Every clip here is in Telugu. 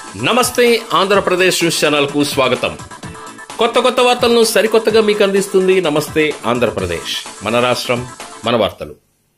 నమస్తే ఆంధ్రప్రదేశ్ న్యూస్ ఛానల్కు స్వాగతం కొత్త కొత్త వార్తలను సరికొత్తగా మీకు అందిస్తుంది నమస్తే ఆంధ్రప్రదేశ్ మన రాష్ట్రం మన వార్తలు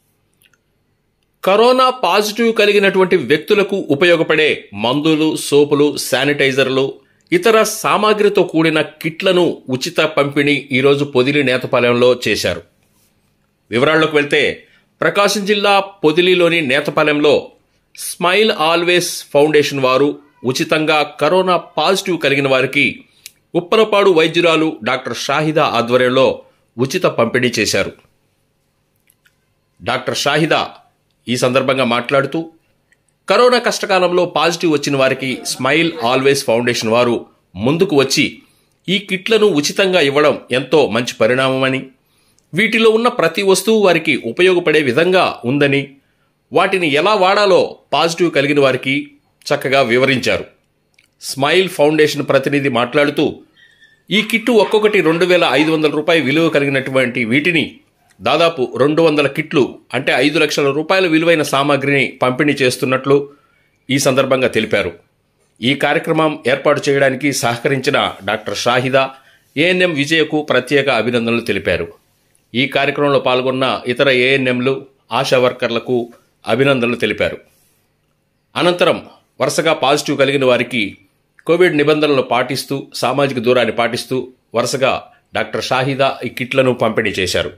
కరోనా పాజిటివ్ కలిగినటువంటి వ్యక్తులకు ఉపయోగపడే మందులు సోపులు శానిటైజర్లు ఇతర సామాగ్రితో కూడిన కిట్లను ఉచిత పంపిణీ ఈరోజు పొదిలి నేతపాలెంలో చేశారు వివరాల్లోకి వెళ్తే ప్రకాశం జిల్లా పొదిలిలోని నేతపాలెంలో స్మైల్ ఆల్వేస్ ఫౌండేషన్ వారు ఉచితంగా కరోనా పాజిటివ్ కలిగిన వారికి ఉప్పలపాడు వైద్యురాలు డాక్టర్ షాహిదా ఆధ్వర్యంలో ఉచిత పంపిణీ చేశారు డాక్టర్ షాహిదా ఈ సందర్భంగా మాట్లాడుతూ కరోనా కష్టకాలంలో పాజిటివ్ వచ్చిన వారికి స్మైల్ ఆల్వేస్ ఫౌండేషన్ వారు ముందుకు వచ్చి ఈ కిట్లను ఉచితంగా ఇవ్వడం ఎంతో మంచి పరిణామమని వీటిలో ఉన్న ప్రతి వస్తువు వారికి ఉపయోగపడే విధంగా ఉందని వాటిని ఎలా వాడాలో పాజిటివ్ కలిగిన వారికి చక్కగా వివరించారు స్మైల్ ఫౌండేషన్ ప్రతినిధి మాట్లాడుతూ ఈ కిట్టు ఒక్కొక్కటి రెండు వేల ఐదు వందల రూపాయల విలువ కలిగినటువంటి వీటిని దాదాపు రెండు వందల కిట్లు అంటే ఐదు లక్షల రూపాయల విలువైన సామాగ్రిని పంపిణీ చేస్తున్నట్లు ఈ సందర్భంగా తెలిపారు ఈ కార్యక్రమం ఏర్పాటు చేయడానికి సహకరించిన డాక్టర్ షాహిదా ఏఎన్ఎం విజయకు ప్రత్యేక అభినందనలు తెలిపారు ఈ కార్యక్రమంలో పాల్గొన్న ఇతర ఏఎన్ఎంలు ఆశా వర్కర్లకు అభినందనలు తెలిపారు అనంతరం వరుసగా పాజిటివ్ కలిగిన వారికి కోవిడ్ నిబంధనలు పాటిస్తూ సామాజిక దూరాన్ని పాటిస్తూ వరుసగా డాక్టర్ షాహిదా ఈ కిట్లను పంపిణీ చేశారు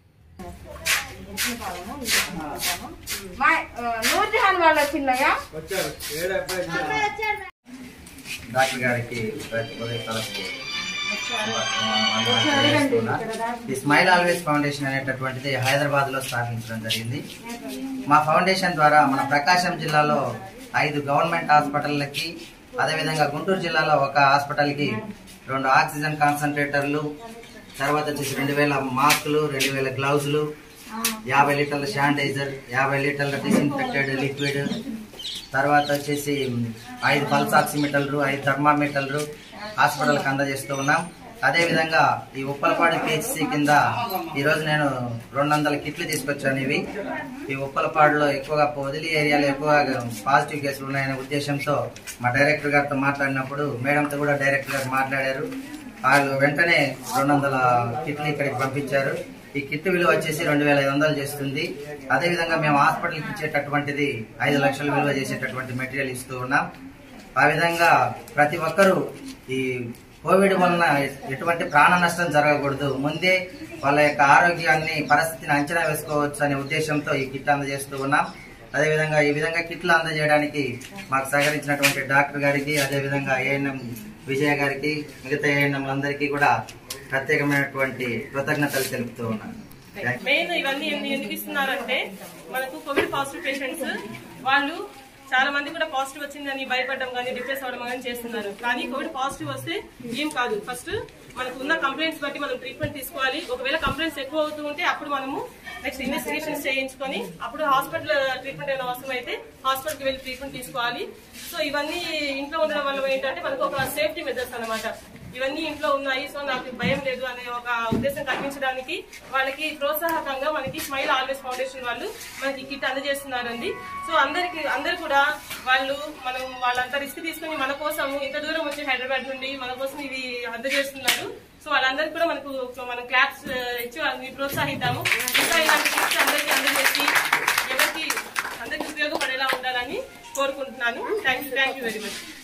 మా నూర్జహాన్ వాళ్ళు వచ్చిందయ్యా డాక్టర్ గారికి హృదయపూర్వక వందనాలు తెలియజేస్తున్నా. ఈ స్మైల్ ఆల్వేస్ ఫౌండేషన్ అనేటటువంటిది హైదరాబాద్ లో స్థాపించడం జరిగింది మా ఫౌండేషన్ ద్వారా మన ప్రకాశం జిల్లాలో ఐదు గవర్నమెంట్ హాస్పిటళ్ళకి అదేవిధంగా గుంటూరు జిల్లాలో ఒక హాస్పిటల్కి రెండు ఆక్సిజన్ కాన్సన్ట్రేటర్లు తర్వాత వచ్చేసి రెండు వేల మాస్కులు రెండు వేల గ్లౌజులు యాభై లీటర్ల శానిటైజర్ యాభై లీటర్ల డిస్ఇన్ఫెక్టెడ్ లిక్విడ్ తర్వాత వచ్చేసి ఐదు పల్స్ ఆక్సిమీటర్లు ఐదు థర్మామీటర్లు హాస్పిటల్కి అందజేస్తూ ఉన్నాం అదేవిధంగా ఈ ఉప్పలపాడు పిహెచ్సి కింద ఈరోజు నేను రెండు వందల కిట్లు తీసుకొచ్చాను ఇవి ఈ ఉప్పలపాడులో ఎక్కువగా పొదిలి ఏరియాలో ఎక్కువగా పాజిటివ్ కేసులు ఉన్నాయనే ఉద్దేశంతో మా డైరెక్టర్ గారితో మాట్లాడినప్పుడు మేడంతో కూడా డైరెక్టర్ గారు మాట్లాడారు వాళ్ళు వెంటనే రెండు వందల కిట్లు ఇక్కడికి పంపించారు ఈ కిట్ విలువ వచ్చేసి రెండు వేల ఐదు వందలు చేస్తుంది అదేవిధంగా మేము హాస్పిటల్కి ఇచ్చేటటువంటిది ఐదు లక్షల విలువ చేసేటటువంటి మెటీరియల్ ఇస్తూ ఉన్నాం ఆ విధంగా ప్రతి ఒక్కరూ ఈ కోవిడ్ వలన ఎటువంటి ప్రాణ నష్టం జరగకూడదు ముందే వాళ్ళ యొక్క ఆరోగ్యాన్ని పరిస్థితిని అంచనా వేసుకోవచ్చు అనే ఉద్దేశంతో ఈ కిట్ అందజేస్తూ ఉన్నాం అదేవిధంగా ఈ విధంగా కిట్లు అందజేయడానికి మాకు సహకరించినటువంటి డాక్టర్ గారికి అదేవిధంగా ఏఎన్ఎం విజయ గారికి మిగతా ఏఎన్ఎంలందరికీ కూడా ప్రత్యేకమైనటువంటి కృతజ్ఞతలు తెలుపుతూ ఉన్నాను థాంక్యూ. మెయిన్ ఇవన్నీ ఎందు- ఎందుకు ఇస్తున్నారంటే మనకు కోవిడ్ పాజిటివ్ పేషెంట్స్ వాళ్ళు చాలా మంది కూడా పాజిటివ్ వచ్చిందని భయపడడం కానీ డిప్రెస్ అవ్వడం కానీ చేస్తున్నారు కానీ కోవిడ్ పాజిటివ్ వస్తే ఏం కాదు ఫస్ట్ మనకు ఉన్న కంప్లైంట్స్ బట్టి మనం ట్రీట్మెంట్ తీసుకోవాలి ఒకవేళ కంప్లైంట్స్ ఎక్కువ అవుతూ ఉంటే అప్పుడు మనము నెక్స్ట్ ఇన్వెస్టిగేషన్స్ చేయించుకొని అప్పుడు హాస్పిటల్ ట్రీట్మెంట్ ఏమైనా అవసరం అయితే హాస్పిటల్కి వెళ్ళి ట్రీట్మెంట్ తీసుకోవాలి సో ఇవన్నీ ఇంట్లో ఉండడం వల్ల ఏంటంటే మనకు ఒక సేఫ్టీ మెథడ్స్ అన్నమాట ఇవన్నీ ఇంట్లో ఉన్నాయి సో నాకు భయం లేదు అనే ఒక ఉద్దేశం కల్పించడానికి వాళ్ళకి ప్రోత్సాహకంగా మనకి స్మైల్ ఆల్వేస్ ఫౌండేషన్ వాళ్ళు మనకి కిట్ అందజేస్తున్నారండి సో అందరికి అందరు కూడా వాళ్ళు మనం వాళ్ళంతా రిస్క్ తీసుకుని మన కోసం ఇంత దూరం వచ్చి హైదరాబాద్ నుండి మన కోసం ఇవి అందజేస్తున్నారు సో వాళ్ళందరికీ కూడా మనకు మనం క్లాప్స్ ఇచ్చి వాళ్ళని ప్రోత్సహిద్దాము ఇంకా ఇలాంటి కిట్స్ అందరికీ అందజేసి ఎవరికి అందరికి ఉపయోగపడేలా ఉండాలని కోరుకుంటున్నాను thank you thank you very much